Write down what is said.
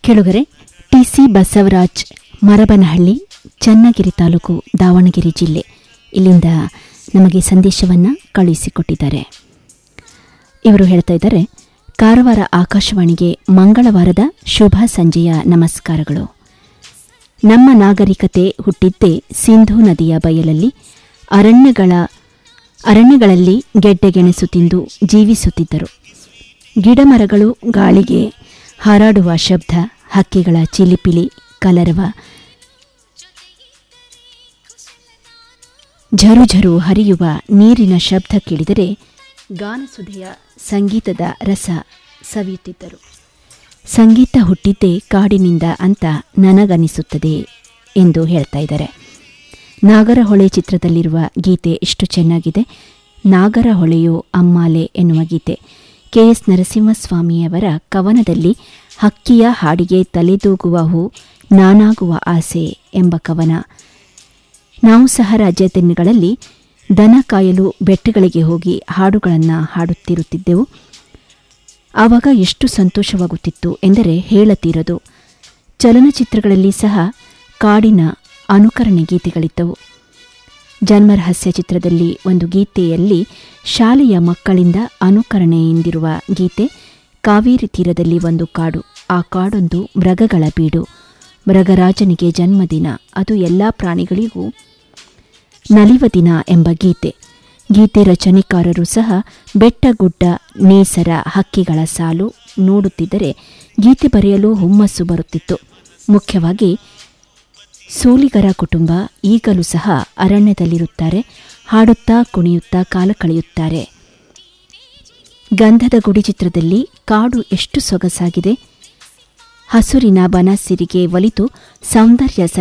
ಕೆಳಗರೆ ಟಿಸಿ ಬಸವರಾಜ್ ಮರಬನಹಳ್ಳಿ ಚನ್ನಗಿರಿ ತಾಲೂಕು ದಾವಣಗೆರೆ ಜಿಲ್ಲೆ ಇಲ್ಲಿಂದ ನಮಗೆ ಸಂದೇಶವನ್ನು ಕಳುಹಿಸಿಕೊಟ್ಟಿದ್ದಾರೆ ಇವರು ಹೇಳ್ತಾ ಇದ್ದಾರೆ ಕಾರವಾರ ಆಕಾಶವಾಣಿಗೆ ಮಂಗಳವಾರದ ಶುಭ ಸಂಜೆಯ ನಮಸ್ಕಾರಗಳು ನಮ್ಮ ನಾಗರಿಕತೆ ಹುಟ್ಟಿದ್ದೇ ಸಿಂಧೂ ನದಿಯ ಬಯಲಲ್ಲಿ ಅರಣ್ಯಗಳ ಅರಣ್ಯಗಳಲ್ಲಿ ಗೆಡ್ಡೆಗೆಣಸು ತಿಂದು ಜೀವಿಸುತ್ತಿದ್ದರು ಗಿಡಮರಗಳು ಗಾಳಿಗೆ ಹಾರಾಡುವ ಶಬ್ದ ಹಕ್ಕಿಗಳ ಚಿಲಿಪಿಲಿ ಕಲರವ ಝರುಝರು ಹರಿಯುವ ನೀರಿನ ಶಬ್ದ ಕೇಳಿದರೆ ಗಾನಸುಧೆಯ ಸಂಗೀತದ ರಸ ಸವಿಯುತ್ತಿದ್ದರು ಸಂಗೀತ ಹುಟ್ಟಿದ್ದೇ ಕಾಡಿನಿಂದ ಅಂತ ನನಗನಿಸುತ್ತದೆ ಎಂದು ಹೇಳ್ತಾ ಇದ್ದಾರೆ ನಾಗರಹೊಳೆ ಚಿತ್ರದಲ್ಲಿರುವ ಗೀತೆ ಎಷ್ಟು ಚೆನ್ನಾಗಿದೆ ನಾಗರಹೊಳೆಯೋ ಅಮ್ಮಾಲೆ ಎನ್ನುವ ಗೀತೆ ಕೆ ಎಸ್ ನರಸಿಂಹಸ್ವಾಮಿಯವರ ಕವನದಲ್ಲಿ ಹಕ್ಕಿಯ ಹಾಡಿಗೆ ತಲೆದೂಗುವ ಹೂ ನಾನಾಗುವ ಆಸೆ ಎಂಬ ಕವನ ನಾವು ಸಹ ರಾಜ್ಯ ದಿನಗಳಲ್ಲಿ ದನ ಕಾಯಲು ಬೆಟ್ಟಗಳಿಗೆ ಹೋಗಿ ಹಾಡುಗಳನ್ನು ಹಾಡುತ್ತಿರುತ್ತಿದ್ದೆವು ಆವಾಗ ಎಷ್ಟು ಸಂತೋಷವಾಗುತ್ತಿತ್ತು ಎಂದರೆ ಹೇಳತೀರದು ಚಲನಚಿತ್ರಗಳಲ್ಲಿ ಸಹ ಕಾಡಿನ ಅನುಕರಣೆ ಗೀತೆಗಳಿದ್ದವು ಜನ್ಮರಹಸ್ಯ ಚಿತ್ರದಲ್ಲಿ ಒಂದು ಗೀತೆಯಲ್ಲಿ ಶಾಲೆಯ ಮಕ್ಕಳಿಂದ ಅನುಕರಣೆಯಿಂದಿರುವ ಗೀತೆ ಕಾವೇರಿ ತೀರದಲ್ಲಿ ಒಂದು ಕಾಡು ಆ ಕಾಡೊಂದು ಮೃಗಗಳ ಬೀಡು ಮೃಗರಾಜನಿಗೆ ಜನ್ಮದಿನ ಅದು ಎಲ್ಲ ಪ್ರಾಣಿಗಳಿಗೂ ನಲಿವ ದಿನ ಎಂಬ ಗೀತೆ ಗೀತೆ ರಚನೆಕಾರರು ಸಹ ಬೆಟ್ಟಗುಡ್ಡ ನೇಸರ ಹಕ್ಕಿಗಳ ಸಾಲು ನೋಡುತ್ತಿದ್ದರೆ ಗೀತೆ ಬರೆಯಲು ಹುಮ್ಮಸ್ಸು ಬರುತ್ತಿತ್ತು ಮುಖ್ಯವಾಗಿ ಸೋಲಿಗರ ಕುಟುಂಬ ಈಗಲೂ ಸಹ ಅರಣ್ಯದಲ್ಲಿರುತ್ತಾರೆ ಹಾಡುತ್ತಾ ಕುಣಿಯುತ್ತಾ ಕಾಲ ಕಳೆಯುತ್ತಾರೆ ಗಂಧದ ಗುಡಿ ಚಿತ್ರದಲ್ಲಿ ಕಾಡು ಎಷ್ಟು ಸೊಗಸಾಗಿದೆ ಹಸುರಿನ ಬನಸಿರಿಗೆ ಒಲಿತು ಸೌಂದರ್ಯ